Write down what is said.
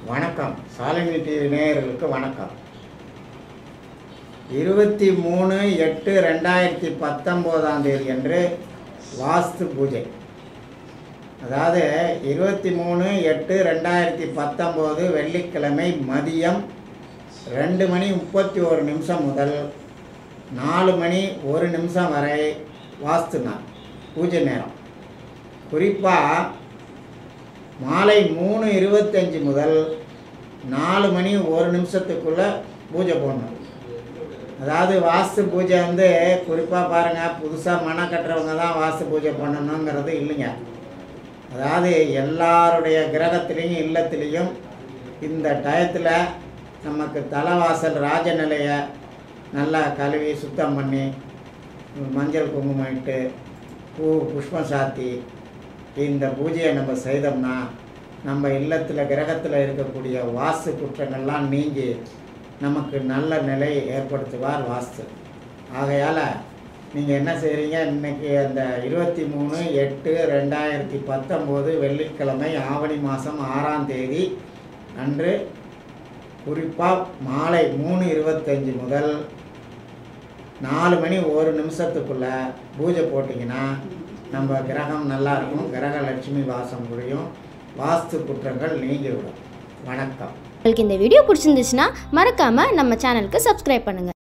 வணக்கம் சாலினி டிவி நேயர்களுக்கு வணக்கம் இருபத்தி மூணு எட்டு ரெண்டாயிரத்தி பத்தொம்போதாம் தேதி அன்று வாஸ்து பூஜை அதாவது இருபத்தி மூணு எட்டு ரெண்டாயிரத்தி பத்தொம்போது வெள்ளிக்கிழமை மதியம் ரெண்டு மணி முப்பத்தி ஒரு நிமிஷம் முதல் நாலு மணி ஒரு நிமிஷம் வரை வாஸ்து நாள் பூஜை நேரம் குறிப்பாக மாலை மூணு இருபத்தஞ்சி முதல் நாலு மணி ஒரு நிமிஷத்துக்குள்ளே பூஜை போடணும் அதாவது வாஸ்து பூஜை வந்து குறிப்பாக பாருங்கள் புதுசாக மனை கட்டுறவங்க தான் வாஸ்து பூஜை பண்ணணுங்கிறது இல்லைங்க அதாவது எல்லாருடைய கிரகத்திலையும் இல்லத்திலையும் இந்த டயத்தில் நமக்கு தலைவாசல் ராஜநிலையை நல்லா கழுவி சுத்தம் பண்ணி மஞ்சள் குங்குமம் இட்டு பூ புஷ்பம் சாத்தி இந்த பூஜையை நம்ம செய்தோம்னா நம்ம இல்லத்தில் கிரகத்தில் இருக்கக்கூடிய வாஸ்து குற்றங்கள்லாம் நீங்கி நமக்கு நல்ல நிலையை ஏற்படுத்துவார் வாஸ்து ஆகையால் நீங்கள் என்ன செய்கிறீங்க இன்றைக்கி அந்த இருபத்தி மூணு எட்டு ரெண்டாயிரத்தி பத்தொம்போது வெள்ளிக்கிழமை ஆவணி மாதம் ஆறாம் தேதி அன்று குறிப்பாக மாலை மூணு இருபத்தஞ்சி முதல் நாலு மணி ஒரு நிமிஷத்துக்குள்ளே பூஜை போட்டிங்கன்னா நம்ம கிரகம் நல்லா இருக்கும் கிரக லட்சுமி வாசம் முடியும் வாஸ்து குற்றங்கள் நீங்கிவிடும் வணக்கம் உங்களுக்கு இந்த வீடியோ பிடிச்சிருந்துச்சுன்னா மறக்காமல் நம்ம சேனலுக்கு சப்ஸ்கிரைப் பண்ணுங்கள்